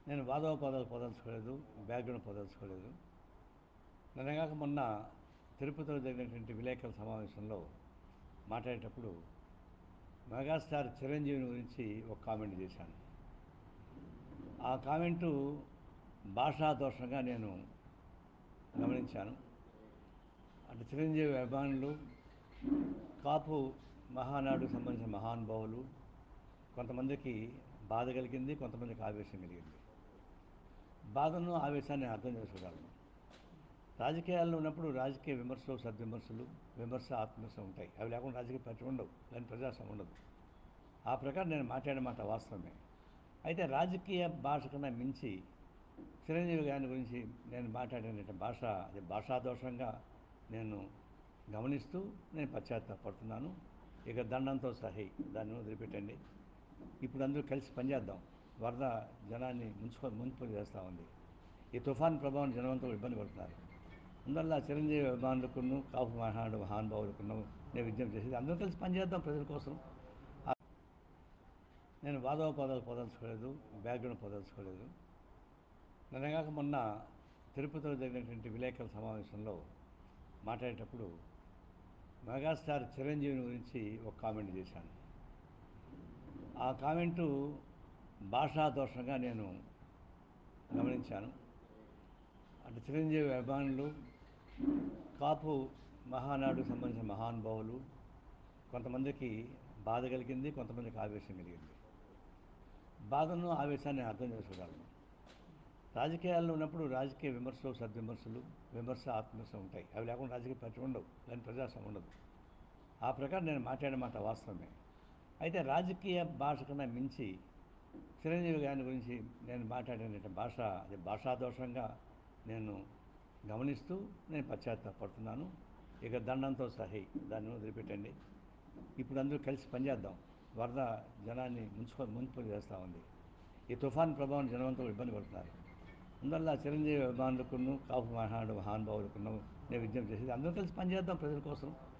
నేను వాదోపదాలు పొదలుచుకోలేదు బ్యాక్గ్రౌండ్ పొదలుచుకోలేదు నిన్నగాక మొన్న తిరుపతిలో జరిగినటువంటి విలేకరుల సమావేశంలో మాట్లాడేటప్పుడు మెగాస్టార్ చిరంజీవిని గురించి ఒక కామెంట్ చేశాను ఆ కామెంటు భాషా దోషంగా నేను గమనించాను అంటే చిరంజీవి అభిమానులు కాపు మహానాడుకు సంబంధించిన మహానుభావులు కొంతమందికి బాధ కలిగింది కొంతమందికి ఆవేశం కలిగింది బాధను ఆవేశాన్ని అర్థం చేసుకోగలను రాజకీయాల్లో ఉన్నప్పుడు రాజకీయ విమర్శలు సద్విమర్శలు విమర్శ ఆత్మవిమర్శ ఉంటాయి అవి లేకుండా రాజకీయ పరిచయం ఉండవు దాని ప్రజాస్వామ్యం ఉండదు ఆ ప్రకారం నేను మాట్లాడే మాట వాస్తవమే అయితే రాజకీయ భాష కన్నా మించి చిరంజీవి గారి గురించి నేను మాట్లాడిన భాష అది భాషాదోషంగా నేను గమనిస్తూ నేను పశ్చాత్తాపడుతున్నాను ఇక దండంతో సహి దాన్ని వదిలిపెట్టండి ఇప్పుడు అందరూ కలిసి పనిచేద్దాం వరద జనాన్ని ముంచుకో ముంపు చేస్తూ ఉంది ఈ తుఫాన్ ప్రభావం జనమంతా ఇబ్బంది పడుతున్నారు అందువల్ల చిరంజీవి అభిమానులకును కాపు మహాడు మహానుభావులకును నేను విజ్ఞప్తి చేసేది అందరూ కలిసి పనిచేద్దాం ప్రజల కోసం ఆ- నేను వాదోపదాలు పొదలుచుకోలేదు బ్యాక్గ్రౌండ్ పొదలుచుకోలేదు నిన్నగాక మొన్న తిరుపతిలో జరిగినటువంటి విలేకరుల సమావేశంలో మాట్లాడేటప్పుడు మెగాస్టార్ చిరంజీవిని గురించి ఒక కామెంట్ చేశాను ఆ కామెంటు భాషా దోషంగా నేను గమనించాను అంటే చిరంజీవి అభిమానులు కాపు మహానాడుకు సంబంధించిన మహానుభావులు కొంతమందికి బాధ కలిగింది కొంతమందికి ఆవేశం కలిగింది బాధను ఆవేశాన్ని అర్థం చేసుకోగలను రాజకీయాల్లో ఉన్నప్పుడు రాజకీయ విమర్శలు సద్విమర్శలు విమర్శ ఆత్మవిమర్శ ఉంటాయి అవి లేకుండా రాజకీయ పరిచయం ఉండవు దాని ప్రజాస్వామ్యం ఉండదు ఆ ప్రకారం నేను మాట్లాడే మాట వాస్తవమే అయితే రాజకీయ భాష కన్నా మించి చిరంజీవి గారి గురించి నేను మాట్లాడిన భాష అది భాషాదోషంగా నేను గమనిస్తూ నేను పశ్చాత్తాపడుతున్నాను ఇక దండంతో సహి దాన్ని వదిలిపెట్టండి ఇప్పుడు అందరూ కలిసి పనిచేద్దాం వరద జనాన్ని ముంచుకో ముంపు చేస్తూ ఉంది ఈ తుఫాన్ ప్రభావం జనమంతా ఇబ్బంది పడుతున్నారు అందువల్ల చిరంజీవి అభిమానులకును కాపు మహాడు మహానుభావులకును నేను విజ్ఞప్తి చేసేది అందరూ కలిసి పనిచేద్దాం ప్రజల కోసం